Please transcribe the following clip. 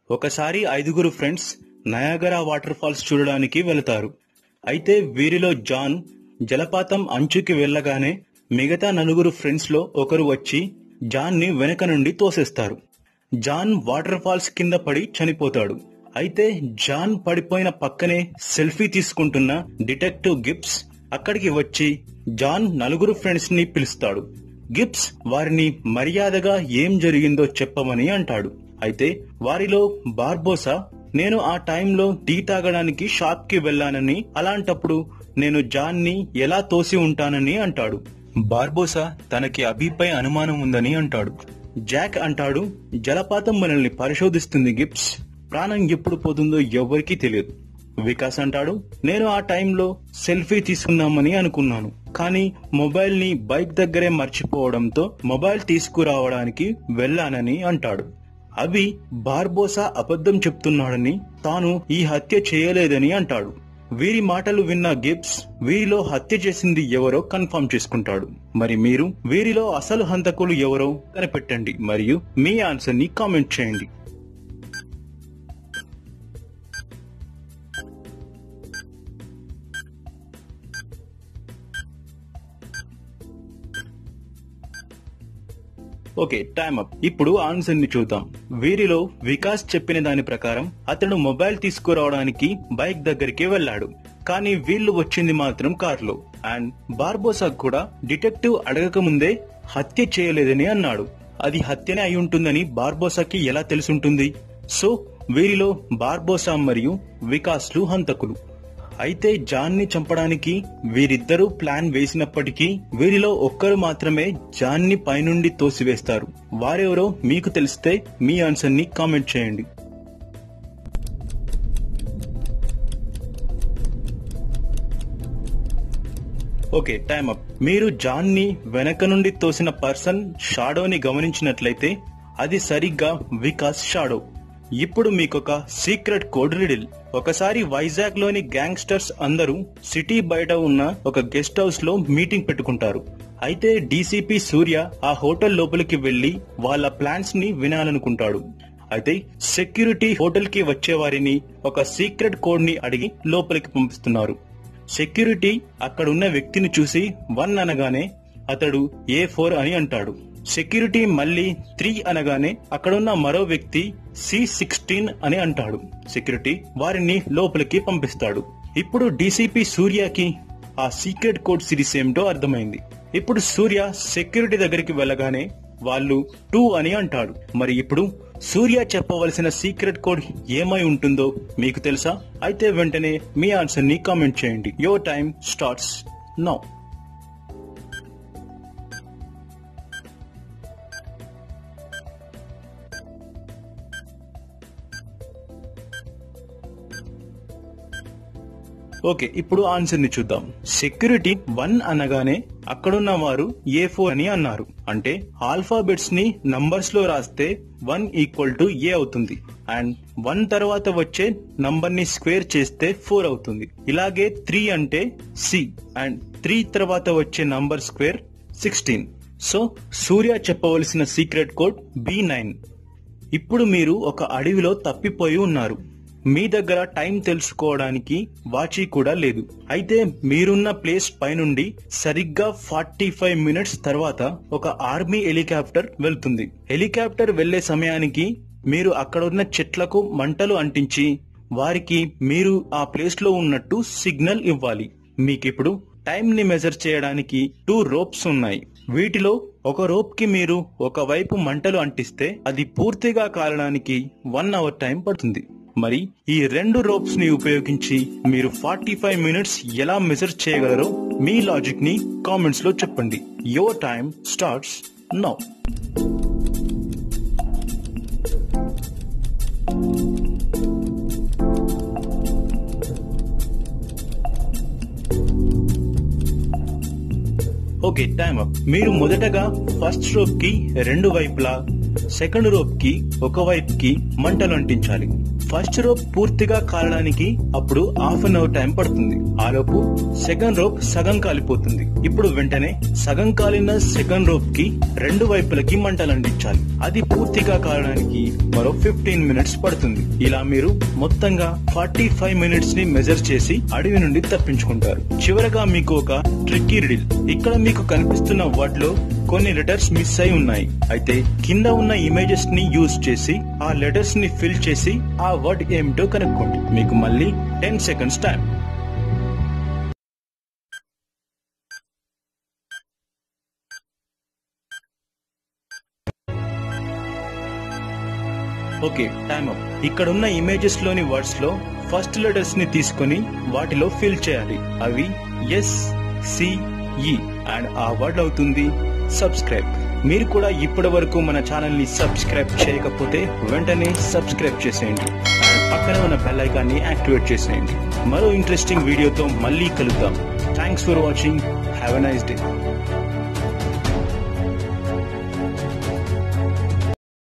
ఒకసారి ఐదుగురు friends Niagara water falls చూడడానికి వెళతారు అయితే వీరిలో జాన్ జలపాతం అంచుకి వెళ్ళగానే మిగతా నలుగురు ఫ్రెండ్స్ లో ఒకరు వచ్చి జాన్ ని వెనక నుండి తోసేస్తారు జాన్ వాటర్ ఫాల్స్ కింద పడి చనిపోతాడు అయితే జాన్ పడిపోయిన పక్కనే సెల్ఫీ తీసుకుంటున్న డిటెక్టివ్ గిబ్స్ అక్కడికి వచ్చి జాన్ నలుగురు ఫ్రెండ్స్ ని పిలుస్తాడు గిబ్స్ వారిని మర్యాదగా ఏం జరిగిందో చెప్పమని అంటాడు అయితే వారిలో బార్బోసా నేను ఆ టైంలో టీ తాగడానికి షాప్ కి వెళ్లానని అలాంటప్పుడు నేను జాన్ ని ఎలా తోసి ఉంటానని అంటాడు బార్బోసా తనకి అభిపై అనుమానం ఉందని అంటాడు జాక్ అంటాడు జలపాతం మనల్ని పరిశోధిస్తుంది గిప్స్ ప్రాణం ఎప్పుడు పోతుందో ఎవ్వరికీ తెలియదు వికాస్ అంటాడు నేను ఆ టైంలో సెల్ఫీ తీసుకుందామని అనుకున్నాను కానీ మొబైల్ ని బైక్ దగ్గరే మర్చిపోవడంతో మొబైల్ తీసుకురావడానికి వెళ్ళానని అంటాడు అవి బార్బోసా అబద్ధం చెప్తున్నాడని తాను ఈ హత్య చేయలేదని అంటాడు వీరి మాటలు విన్న గిబ్స్ వీరిలో హత్య చేసింది ఎవరో కన్ఫర్మ్ చేసుకుంటాడు మరి మీరు వీరిలో అసలు హంతకులు ఎవరో కనిపెట్టండి మరియు మీ ఆన్సర్ ని కామెంట్ చేయండి ఓకే టైమ్ అప్ ఇప్పుడు ఆన్సర్ ని చూద్దాం వీరిలో వికాస్ చెప్పిన దాని ప్రకారం అతడు మొబైల్ తీసుకురావడానికి బైక్ దగ్గరికి వెళ్ళాడు కానీ వీళ్ళు వచ్చింది మాత్రం కారులో అండ్ బార్బోసా కూడా డిటెక్టివ్ అడగక ముందే హత్య చేయలేదని అన్నాడు అది హత్యనే అయి ఉంటుందని బార్బోసాకి ఎలా తెలుసుంటుంది సో వీరిలో బార్బోసా మరియు వికాస్లు హంతకులు అయితే జాన్ ని చంపడానికి వీరిద్దరూ ప్లాన్ వేసినప్పటికీ వీరిలో ఒక్కరు మాత్రమే జాన్ ని పైనుండి తోసివేస్తారు వారెవరో మీకు తెలిస్తే మీ ఆన్సర్ ని కామెంట్ చేయండి ఓకే టైమ్ అప్ మీరు జాన్ ని వెనక నుండి తోసిన పర్సన్ షాడోని గమనించినట్లయితే అది సరిగ్గా వికాస్ షాడో ఇప్పుడు మీకొక సీక్రెట్ కోడ్ రిడిల్ ఒకసారి వైజాగ్ లోని గ్యాంగ్స్టర్స్ అందరూ సిటీ బయట ఉన్న ఒక గెస్ట్ హౌస్ లో మీటింగ్ పెట్టుకుంటారు అయితే డీసీపీ సూర్య ఆ హోటల్ లోపలికి వెళ్లి వాళ్ళ ప్లాన్స్ ని వినాలనుకుంటాడు అయితే సెక్యూరిటీ హోటల్ కి వచ్చే వారిని ఒక సీక్రెట్ కోడ్ ని అడిగి లోపలికి పంపిస్తున్నారు సెక్యూరిటీ అక్కడున్న వ్యక్తిని చూసి వన్ అనగానే అతడు ఏ ఫోర్ అని అంటాడు సెక్యూరిటీ మళ్ళీ త్రీ అనగానే అక్కడున్న మరో వ్యక్తి సి సిక్స్టీన్ అని అంటాడు సెక్యూరిటీ వారిని లోపలికి పంపిస్తాడు ఇప్పుడు డీసీపీ సూర్యకి ఆ సీక్రెట్ కోడ్ సిరీస్ ఏమిటో అర్థమైంది ఇప్పుడు సూర్య సెక్యూరిటీ దగ్గరికి వెళ్ళగానే వాళ్ళు టూ అని అంటాడు మరి ఇప్పుడు సూర్య చెప్పవలసిన సీక్రెట్ కోడ్ ఏమై ఉంటుందో మీకు తెలుసా అయితే వెంటనే మీ ఆన్సర్ ని కామెంట్ చేయండి your time starts now okay ఇప్పుడు ఆన్సర్ ని చూద్దాం సెక్యూరిటీ వన్ అనగానే అక్కడున్న వారు ఏ ఫోర్ అని అన్నారు అంటే ఆల్ఫాబెట్స్ ని నంబర్స్ లో రాస్తే వన్ ఈక్వల్ టు ఏ అవుతుంది అండ్ వన్ తర్వాత వచ్చే నంబర్ ని స్క్వేర్ చేస్తే ఫోర్ అవుతుంది ఇలాగే త్రీ అంటే సి అండ్ త్రీ తర్వాత వచ్చే number square sixteen so Surya చెప్పవలసిన సీక్రెట్ కోడ్ బి నైన్ ఇప్పుడు మీరు ఒక అడవిలో తప్పిపోయి ఉన్నారు మీ దగ్గర టైం తెలుసుకోవడానికి వాచి కూడా లేదు అయితే మీరున్న ప్లేస్ పైనుండి సరిగ్గా ఫార్టీ ఫైవ్ మినిట్స్ తర్వాత ఒక ఆర్మీ హెలికాప్టర్ వెళ్తుంది హెలికాప్టర్ వెళ్లే సమయానికి మీరు అక్కడున్న చెట్లకు మంటలు అంటించి వారికి మీరు ఆ ప్లేస్ లో ఉన్నట్టు సిగ్నల్ ఇవ్వాలి మీకిప్పుడు టైం ని మెజర్ చేయడానికి టూ రోప్స్ ఉన్నాయి వీటిలో ఒక రోప్ కి మీరు ఒకవైపు మంటలు అంటిస్తే అది పూర్తిగా కాలడానికి వన్ అవర్ టైం పడుతుంది మరి ఈ రెండు రోప్స్ ని ఉపయోగించి మీరు ఫార్టీ ఫైవ్ మినిట్స్ ఎలా మెజర్ చేయగలరో మీ లాజిక్ ని కామెంట్స్ లో చెప్పండి your time starts now okay time up మీరు మొదటగా ఫస్ట్ రోప్ కి రెండు వైపులా సెకండ్ రోప్ కి ఒక వైపు కి మంటలు అంటించాలి ఫస్ట్ రోప్ పూర్తిగా కాలడానికి అప్పుడు హాఫ్ అన్ అవర్ టైం పడుతుంది ఆలోపు సెకండ్ రోప్ సగం కాలిపోతుంది ఇప్పుడు వెంటనే సగం కాలిన సెకండ్ రోప్ కి రెండు వైపులకి మంటలు అంటించాలి అది పూర్తిగా కాలడానికి మరో ఫిఫ్టీన్ మినిట్స్ పడుతుంది ఇలా మీరు మొత్తంగా ఫార్టీ ఫైవ్ మినిట్స్ ని మెజర్ చేసి అడవి నుండి తప్పించుకుంటారు చివరగా మీకు ఒక ట్రిక్కీ రిడిల్ ఇక్కడ మీకు కనిపిస్తున్న వాటిలో కొన్ని లెటర్స్ మిస్ అయి ఉన్నాయి అయితే కింద ఉన్న ఇమేజెస్ ని యూజ్ చేసి ఆ లెటర్స్ ని ఫిల్ చేసి ఆ వర్డ్ ఏమిటో కనుక్కోండి మీకు మళ్ళీ ten seconds time okay time up ఇక్కడ ఉన్న ఇమేజెస్ లోని వర్డ్స్ లో ఫస్ట్ లెటర్స్ ని తీసుకొని వాటిలో ఫిల్ చేయాలి అవి ఎస్ సిఈ అండ్ ఆ వర్డ్ అవుతుంది సబ్స్క్రైబ్ మీరు కూడా ఇప్పటి వరకు మన ఛానల్ ని సబ్స్క్రైబ్ చేయకపోతే వెంటనే సబ్స్క్రైబ్ చేసేయండి అండ్ పక్కనే ఉన్న బెల్ ఐకాన్ ని యాక్టివేట్ చేసేయండి మరో ఇంట్రెస్టింగ్ వీడియోతో మళ్ళీ కలుద్దాం thanks for watching have a nice day